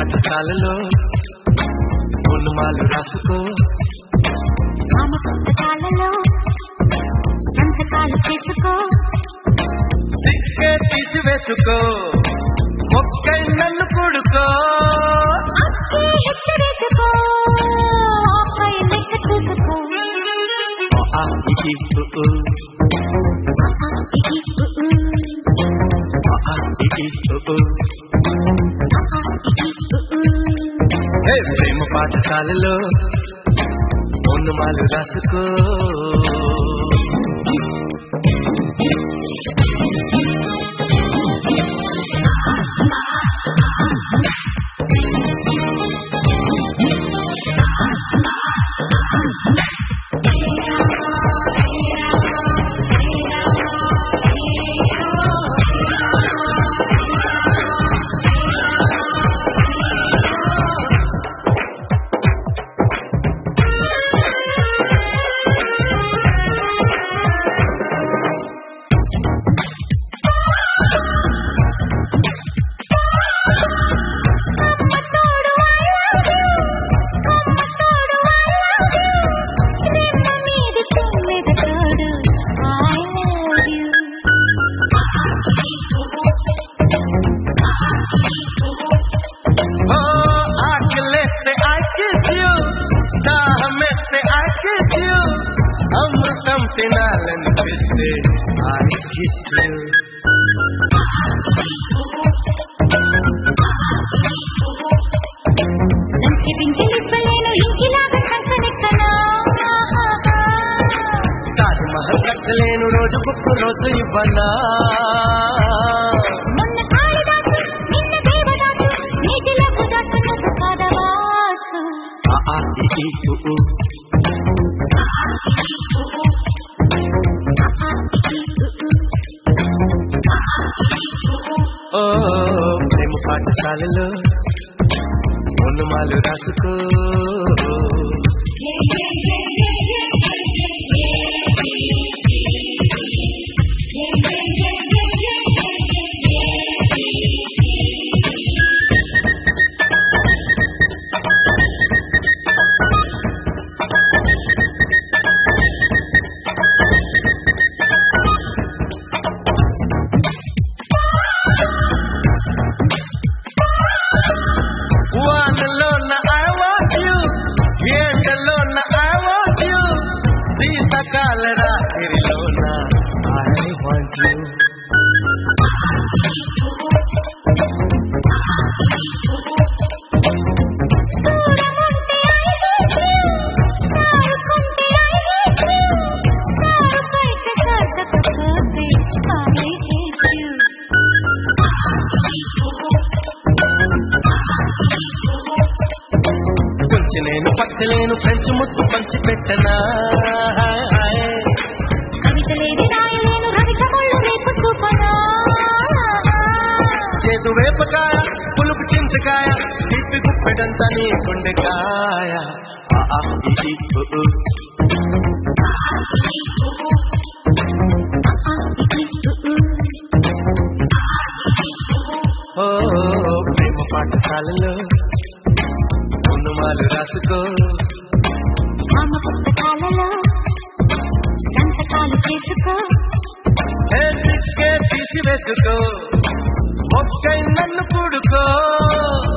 పాఠశాలలో ఉన్నమాలు రాసుకో ఆమె పుస్తకాలలో సంతకాలు చేసుకో సిక్కే తీసివేసుకో మొక్కై నన్ను కూడుకో అక్కే హెచ్చరేసుకో ఆపై లెక్క చూసుకో ఆ ఇకి ఉ ఉ. ఆహా, ఇకి, ఉ, ఉ. ఆ ఇకి ఉ ఉ. ఆహా, ఇకి, ఉ, ఉ. హే, ప్రేమ పాఠశాలలో ఉన్నమాలు రాసుకో కమ్మతోడు I love you. కమ్మతోడు I love you. రెమ్మ మీది తుమ్మెద తోడు I love you. ఓ ఆకలేస్తే ఐ కిస్ యు దాహమేస్తే ఐ కిస్ యు అమృతం తినాలనిపిస్తే ఐ కిస్ యు నంకి పింకిలిప్పలేను ఇంకిలాగా సంకనెక్కనా తాజ్ మహల్ కట్టలేను రోజు బుక్కు రోజు ఇవ్వనా మొన్న కాళిదాసు నిన్న దేవదాసు నీటిలోకి దాటున్నది పదవాసు ఆ ఆ ఇ ఈ ఉ ఉ. ఓ ప్రేమ పాఠశాలలో ఉన్నమాలు రాసుకో వానలోన ఐ వాంట్ యు ఎండలోన ఐ వాంట్ యు శీతకాల రాత్రిలోన ఐ వాంట్ యు కొంచెం నేను పచ్చలేను పెంచు ముద్దు పంచి పెట్టనా చేదు వేపకాయ పులుపు చింతకాయ తిప్పి గుప్పెడంతా నీ గుండెకాయ ఆ ఆ ఇ ఈ ఉ ఉ. ఓ ప్రేమ పాఠశాలలో ఉన్నమాలు రాసుకో పుస్తకాలలో సంతకాలు చేసుకో హే సిక్కే తీసివేసుకో మొక్కై నన్ను కూడుకో